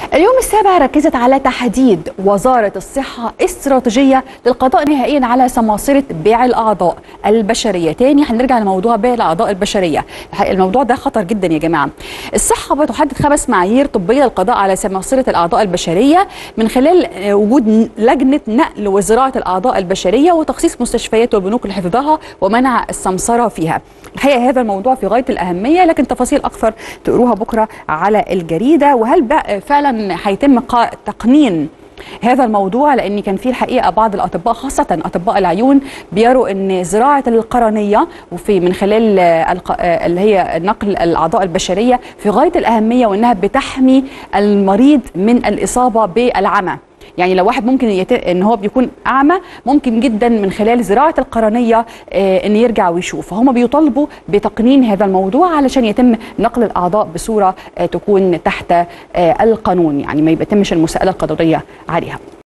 اليوم السابع ركزت على تحديد وزارة الصحة استراتيجية للقضاء نهائيا على سماسرة بيع الأعضاء البشرية تاني هنرجع لموضوع بيع الأعضاء البشرية الحقيقة الموضوع ده خطر جدا يا جماعة الصحة بتحدد خمس معايير طبية للقضاء على سماسرة الأعضاء البشرية من خلال وجود لجنة نقل وزراعة الأعضاء البشرية وتخصيص مستشفيات وبنوك لحفظها ومنع السمسرة فيها الحقيقة هذا الموضوع في غاية الأهمية لكن تفاصيل أكثر تقروها بكرة على الجريدة وهل بقى فعلا هيتم تقنين هذا الموضوع لان كان في الحقيقه بعض الاطباء خاصه اطباء العيون بيروا ان زراعه القرنيه وفي من خلال اللي هي نقل الاعضاء البشريه في غايه الاهميه وانها بتحمي المريض من الاصابه بالعمى يعني لو واحد ممكن يت... ان هو بيكون اعمى ممكن جدا من خلال زراعه القرنيه آه ان يرجع ويشوف فهم بيطالبوا بتقنين هذا الموضوع علشان يتم نقل الاعضاء بصوره آه تكون تحت آه القانون يعني ما يتمش المساءله القانونيه عليها